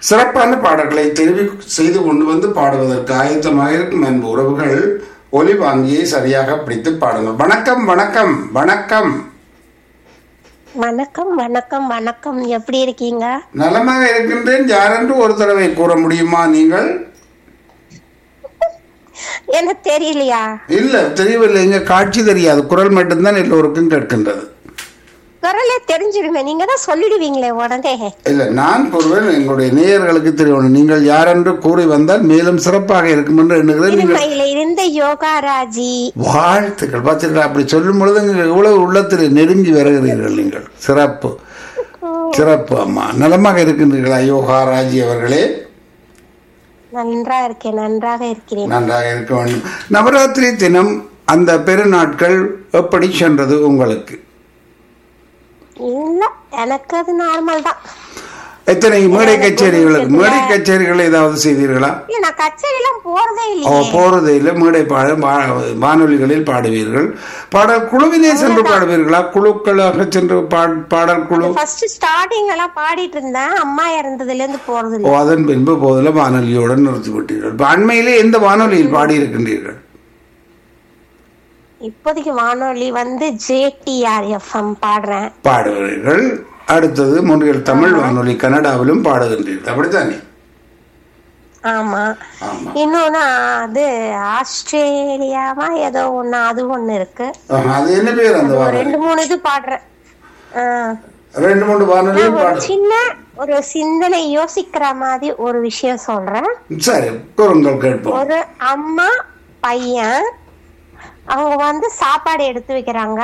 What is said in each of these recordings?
சிறப்பான பாடல்களை தெரிவு செய்து கொண்டு வந்து பாடுவதற்கு ஆயத்தமாக இருக்கும் அன்பு உறவுகள் ஒலி வாங்கியை சரியாக பிடித்து பாடுங்கள் வணக்கம் வணக்கம் வணக்கம் வணக்கம் வணக்கம் வணக்கம் எப்படி இருக்கீங்க நலமாக இருக்கின்றேன் யாரென்று ஒரு தடவை கூற முடியுமா நீங்கள் எனக்கு தெரியலையா இல்ல தெரியவில்லை இங்க காட்சி தெரியாது குரல் மட்டும்தான் எல்லோருக்கும் கேட்கின்றது குரலே தெரிஞ்சிருமே நீங்க தான் சொல்லிடுவீங்களே உடனே இல்ல நான் கூறுவேன் எங்களுடைய நேயர்களுக்கு தெரியணும் நீங்கள் யாரென்று கூறி வந்தால் மேலும் சிறப்பாக இருக்கும் என்று எண்ணுகிறேன் நீங்கள் இருமையில இருந்த யோகாராஜி வாழ்த்துக்கள் பார்த்தீர்களா அப்படி சொல்லும் பொழுது நீங்கள் எவ்வளவு உள்ளத்தில் நெருங்கி வருகிறீர்கள் நீங்கள் சிறப்பு சிறப்பு அம்மா நலமாக இருக்கின்றீர்களா யோகா ராஜி அவர்களே நன்றா இருக்கேன் நன்றாக இருக்கிறேன் நன்றாக இருக்க வேண்டும் நவராத்திரி தினம் அந்த பெருநாட்கள் எப்படி சென்றது உங்களுக்கு இல்ல எனக்கு அது நார்மல் தான் எத்தனை மேடை கச்சேரிகளுக்கு மேடை கச்சேரிகள் ஏதாவது செய்தீர்களா இல்ல நான் கச்சேரி எல்லாம் போறதே ஓ இல்லையே போறது இல்லை மேடை பாட வா- வானொலிகளில் பாடுவீர்கள் பாடல் குழுவிலே சென்று பாடுவீர்களா குழுக்களாக சென்று பா- பாடல் குழு ஃபர்ஸ்ட் ஸ்டார்டிங் எல்லாம் பாடிட்டு இருந்தேன் அம்மா இறந்ததுல இருந்து போறது ஓ இல்ல அதன் பின்பு போதில் வானொலியுடன் நிறுத்திவிட்டீர்கள் இப்ப அண்மையிலே எந்த வானொலியில் பாடியிருக்கின்றீர்கள் இப்போதைக்கு வானொலி வந்து ஜேடிஆர் எஃப்எம் பாடுறேன் பாடுவீர்கள் அடுத்தது முன்றியல் தமிழ் வானொலி கனடாவிலும் பாடுகின்றீர்கள் அப்படித்தானே ஆமா ஆமா இன்னொன்னு அது ஆஸ்திரேலியாவா ஏதோ ஒண்ணு அது ஒண்ணு இருக்கு ஆஹா, அது என்ன பேர் அந்த ஒரு வானொலி ரெண்டு மூணு இது பாடுறேன் ஆ. ரெண்டு மூணு வானொலியும் ஒரு பாடு சின்ன ஒரு சிந்தனை யோசிக்கிற மாதிரி ஒரு விஷயம் சொல்றேன் சரி கூறுங்கள் கேட்போம் ஒரு அம்மா பையன் அவங்க வந்து சாப்பாடு எடுத்து வைக்கிறாங்க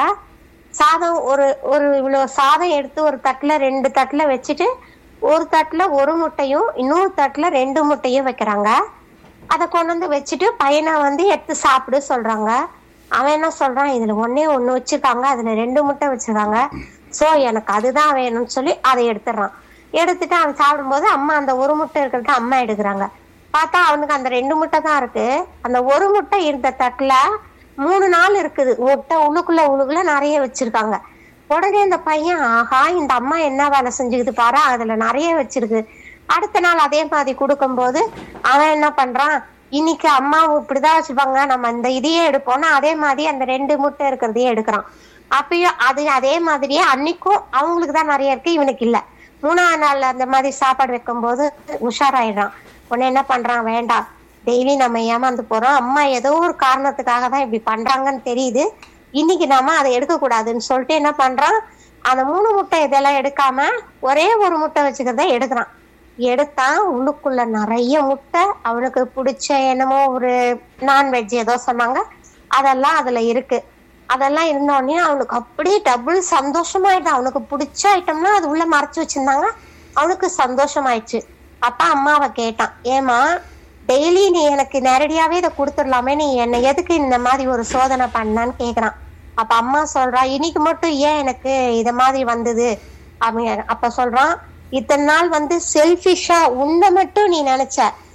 சாதம் ஒரு ஒரு இவ்வளவு சாதம் எடுத்து ஒரு தட்டுல ரெண்டு தட்டுல வச்சுட்டு ஒரு தட்டுல ஒரு முட்டையும் இன்னொரு தட்டுல ரெண்டு முட்டையும் வைக்கிறாங்க அதை கொண்டு வந்து வச்சுட்டு பையனை வந்து எடுத்து சாப்பிடு சொல்றாங்க அவன் என்ன சொல்றான் இதுல ஒண்ணே ஒண்ணு வச்சிருக்காங்க அதுல ரெண்டு முட்டை வச்சிருக்காங்க சோ எனக்கு அதுதான் வேணும்னு சொல்லி அதை எடுத்துடுறான் எடுத்துட்டு அவன் சாப்பிடும்போது அம்மா அந்த ஒரு முட்டை இருக்கிறத அம்மா எடுக்கிறாங்க பார்த்தா அவனுக்கு அந்த ரெண்டு முட்டை தான் இருக்கு அந்த ஒரு முட்டை இருந்த தட்டுல மூணு நாள் இருக்குது முட்டை உள்ளுக்குள்ள உள்ளுக்குள்ள நிறைய வச்சிருக்காங்க உடனே இந்த பையன் ஆஹா இந்த அம்மா என்ன வேலை செஞ்சுக்குது பாரு அதுல நிறைய வச்சிருக்கு அடுத்த நாள் அதே மாதிரி கொடுக்கும்போது அவன் என்ன பண்றான் இன்னைக்கு அம்மா இப்படிதான் வச்சுப்பாங்க நம்ம இந்த இதையே எடுப்போம்னா அதே மாதிரி அந்த ரெண்டு முட்டை இருக்கிறதையே எடுக்கிறான் அப்பயும் அது அதே மாதிரியே அன்னைக்கும் அவங்களுக்கு தான் நிறைய இருக்கு இவனுக்கு இல்ல மூணாவது நாள் அந்த மாதிரி சாப்பாடு வைக்கும்போது உஷாராயிடுறான் உடனே என்ன பண்றான் வேண்டாம் டெய்லி நம்ம ஏமாந்து போறோம் அம்மா ஏதோ ஒரு காரணத்துக்காக தான் இப்படி பண்றாங்கன்னு தெரியுது இன்னைக்கு நாம அதை எடுக்க கூடாதுன்னு சொல்லிட்டு என்ன பண்றான் அந்த மூணு முட்டை இதெல்லாம் எடுக்காம ஒரே ஒரு முட்டை வச்சுக்கிறத எடுக்கிறான் எடுத்தான் உள்ளுக்குள்ள நிறைய முட்டை அவனுக்கு பிடிச்ச என்னமோ ஒரு நான்வெஜ் ஏதோ சொன்னாங்க அதெல்லாம் அதுல இருக்கு அதெல்லாம் இருந்த உடனே அவனுக்கு அப்படியே டபுள் சந்தோஷமாயிட்டு அவனுக்கு பிடிச்ச ஐட்டம்னா அது உள்ள மறைச்சு வச்சிருந்தாங்க அவனுக்கு சந்தோஷமாயிடுச்சு அப்பா அம்மாவை கேட்டான் ஏமா டெய்லி நீ எனக்கு நேரடியாவே இதை கொடுத்துடலாமே நீ என்ன எதுக்கு இந்த மாதிரி ஒரு சோதனை பண்ணான்னு கேக்குறான் அப்ப அம்மா சொல்றா இன்னைக்கு மட்டும் ஏன் எனக்கு இத மாதிரி வந்தது அவன் அப்ப சொல்றான் இத்தனை நாள் வந்து செல்ஃபிஷா உன்னை மட்டும் நீ நினைச்ச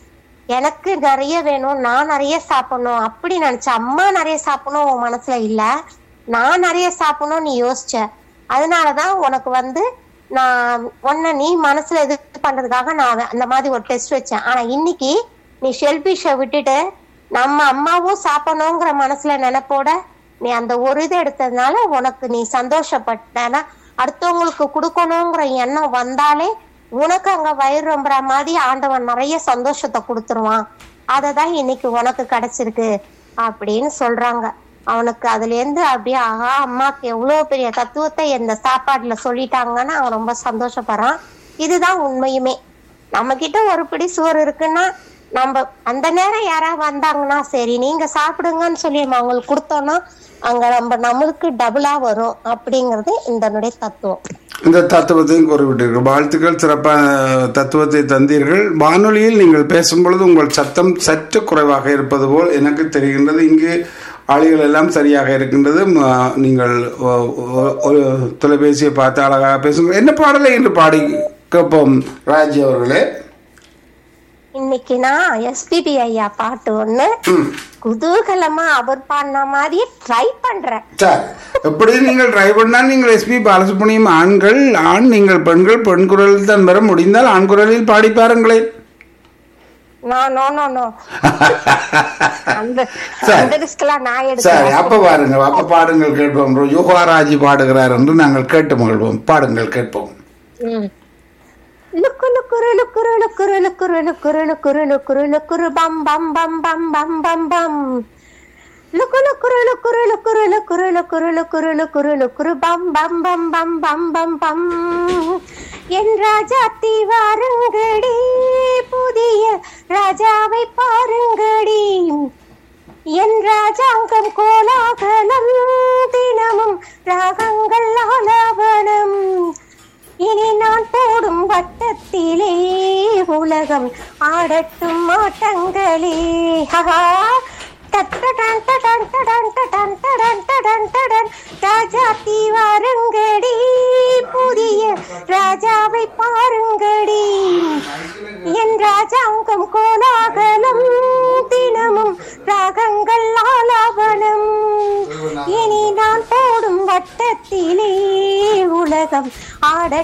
எனக்கு நிறைய வேணும் நான் நிறைய சாப்பிடணும் அப்படி நினைச்ச அம்மா நிறைய சாப்பிடணும் உன் மனசுல இல்ல நான் நிறைய சாப்பிடணும் நீ யோசிச்ச அதனாலதான் உனக்கு வந்து நான் உன்னை நீ மனசுல இது பண்றதுக்காக நான் அந்த மாதிரி ஒரு டெஸ்ட் வச்சேன் ஆனா இன்னைக்கு நீ ஷெல்பிஷ விட்டுட்டு நம்ம அம்மாவும் சாப்பிடணுங்கிற மனசுல நினைப்போட நீ அந்த ஒரு இது எடுத்ததுனால உனக்கு நீ சந்தோஷப்பட்டனா அடுத்தவங்களுக்கு கொடுக்கணுங்கிற எண்ணம் வந்தாலே உனக்கு அங்க வயிறு ரொம்புற மாதிரி ஆண்டவன் நிறைய சந்தோஷத்தை கொடுத்துருவான் அததான் இன்னைக்கு உனக்கு கிடைச்சிருக்கு அப்படின்னு சொல்றாங்க அவனுக்கு அதுல இருந்து அப்படியே ஆஹா அம்மாக்கு எவ்வளவு பெரிய தத்துவத்தை இந்த சாப்பாடுல சொல்லிட்டாங்கன்னு அவன் ரொம்ப சந்தோஷப்படுறான் இதுதான் உண்மையுமே நம்ம கிட்ட ஒரு பிடி சோறு இருக்குன்னா நம்ம அந்த நேரம் யாராவது வந்தாங்கன்னா சரி நீங்க சாப்பிடுங்கன்னு சொல்லி நம்ம அவங்களுக்கு கொடுத்தோம்னா அங்க நம்ம நம்மளுக்கு டபுளா வரும் அப்படிங்கிறது இதனுடைய தத்துவம் இந்த தத்துவத்தையும் கூறிவிட்டீர்கள் வாழ்த்துக்கள் சிறப்பான தத்துவத்தை தந்தீர்கள் வானொலியில் நீங்கள் பேசும் பொழுது உங்கள் சத்தம் சற்று குறைவாக இருப்பது போல் எனக்கு தெரிகின்றது இங்கு ஆளிகள் எல்லாம் சரியாக இருக்கின்றது ம, நீங்கள் ஒ- ஒ- ஒரு தொலைபேசியை பார்த்து அழகாக பேசுங்க என்ன பாடலை என்று பாடி கேட்போம் ராஜி அவர்களே இன்னைக்கு நான் எஸ்பிபி ஐயா பாட்டு ஒண்ணு ம் குதூகலமா அவர் பாடின மாதிரியே ட்ரை பண்றேன் சரி எப்படி நீங்கள் ட்ரை பண்ணால் நீங்கள் எஸ்பி பாலசுப்ரமணியம் ஆண்கள் ஆண் நீங்கள் பெண்கள் பெண் குரலில் தான் வர முடிந்தால் ஆண் குரலில் பாடி பாருங்களேன் நோ நோ நோ நோ அந்த சரி. அந்த ரிஸ்க்லாம் நான் சரி எடுக்கிறேன் அப்ப பாருங்க அப்ப பாடுங்கள் கேட்போம் யுகாராஜி பாடுகிறார் என்று நாங்கள் கேட்டு மகிழ்வோம் பாடுங்கள் கேட்போம் ம். லுக்கு லுக்குரு லுக்குரு லுக்குரு லுக்குரு லுக்குரு லுக்குரு லுக்குரு லுக்குரு பம் பம் பம் பம் பம் பம் பம் லுக்கு லுக்குரு லுக்குரு லுக்குரு லுக்குரு லுக்குரு லுக்குரு லுக்குரு லுக்குரு பம் பம் பம் பம் பம் பம் பம் என் ராஜாத்தி வாருங்கடி புதிய ராஜாவை பாருங்கடி என் ராஜாங்கம் கோலாகலம் தினமும் ராகங்கள் ஆலாபனம் இனி நான் போடும் வட்டத்திலே உலகம் ஆடட்டும் ஆட்டங்களே ஹஹா டட்டடன் டடன் டடன் டடன் டடன் டடன் டடன் ராஜாத்தி வாருங்கடி புதிய ராஜாவை பாருங்கடி என் ராஜாங்கம் கோலாகலம் தினமும் ராகங்கள் ஆலாபனம் இனி நான் போடும் வட்டத்திலே உலகம் ஆடட்டும்